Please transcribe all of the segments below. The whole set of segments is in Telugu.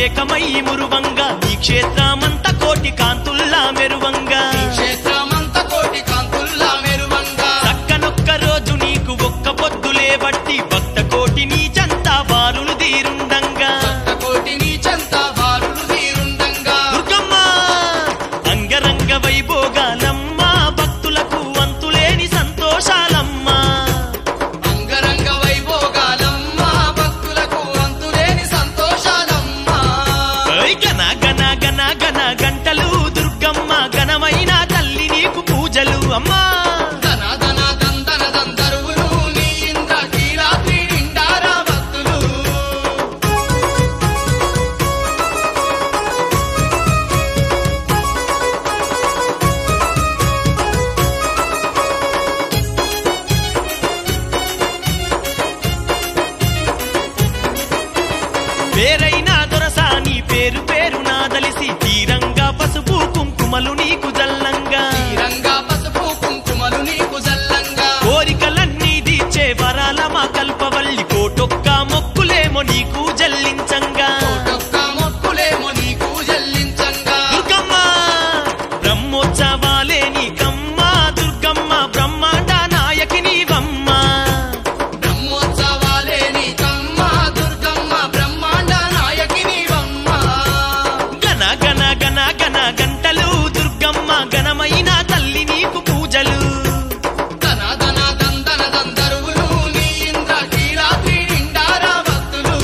ఏకమై మురువంగా ఈ క్షేత్రమంత కోటి కాంతుల్లా మెరువంగా క్షేత్రమంత కోటి కాంతుల్లా మెరువంగా చక్కనొక్క రోజు నీకు ఒక్క పొద్దులే బట్టి భక్త కోటి నీ చంత వారులు తీరుండంగా భక్త కోటి నీచంత వారులు వీరుండంగా దుర్గమ్మ అంగరంగ వైభోగాలమ్మ భక్తులకు అంతులేని సంతోషాలమ్మా అంగరంగ వైభోగాలమ్మ భక్తులకు అంతులేని సంతోషాలమ్మా ఓయ్ గన గన గన గన గంటలు దుర్గమ్మ ఘనమైన తల్లి నీకు పూజలు అమ్మా ధన ధన దందన దందరువులు నీ ఇంద్ర కీరాత్రి నిండారా భక్తులు పేరైన దొరసాని పేరు పేరు నాదలిసి తీరంగా పసుపు కుంకుమలు నీకు జల్లంగా తీరంగా పసుపు కుంకుమలు నీకు జల్లంగా కోరికలన్నీ తీర్చే వరాల మా కల్పవల్లి కోటొక్క మొక్కులేమో నీకు జల్లించంగా కోటొక్క మొక్కులేమో నీకు జల్లించంగా దుర్గమ్మ బ్రహ్మోత్సవాలే నీకమ్మ దుర్గమ్మ బ్రహ్మాండ నాయకి నీవమ్మ బ్రహ్మోత్సవాలే నీకమ్మ దుర్గమ్మ బ్రహ్మాండ నాయకి నీవమ్మ గన గన గన గన గంటలు దుర్గమ్మ ఘనమైన తల్లి నీకు పూజలు ధన ధన దందన దందరువులు నీ ఇంద్ర కీరాత్రి నిండారా భక్తులు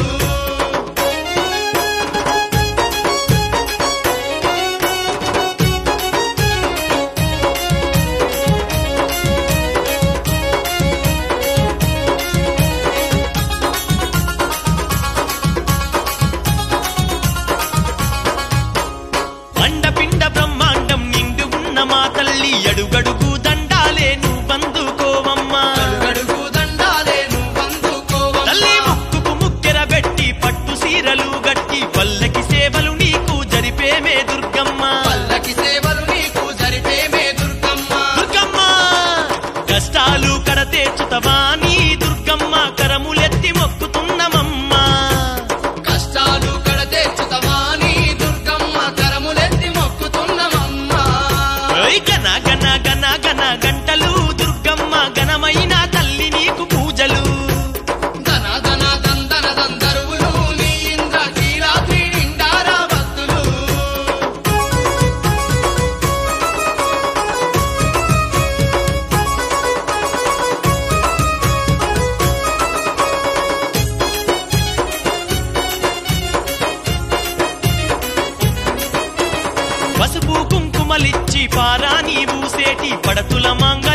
అండపిండ బ్రహ్మాండం నిండు ఉన్న మా తల్లి అడుగడుగు దండాలే నువ్వందుకోవమ్మా అడుగడుగు దండాలే నువ్వందుకోవమ్మ. తల్లి ముక్కుకు ముక్కెర పెట్టి పట్టు సీరలు గట్టి పల్లకి సేవలు నీకు జరిపేమే దుర్గమ్మ పల్లకి సేవలు నీకు జరిపేమే దుర్గమ్మ దుర్గమ్మ కష్టాలు కడతేర్చుతవా నీ దుర్గమ్మ కరములెత్తి మొక్కుతున్నమమ్మా కష్టాలు కడతేర్చుతవా నీ దుర్గమ్మ కరములెత్తి మొక్కుతున్నమమ్మ ఓయ్ గన గన గన గన గంటలు దుర్గమ్మ ఘనమైన తల్లి నీకు పూజలు ధన ధన దందన దందరువులు నీ ఇంద్ర కీరాత్రి నిండారా భక్తులు పసుపు కుంకుమలిచ్చి పారా నీవు సేటి పడతుల మంగ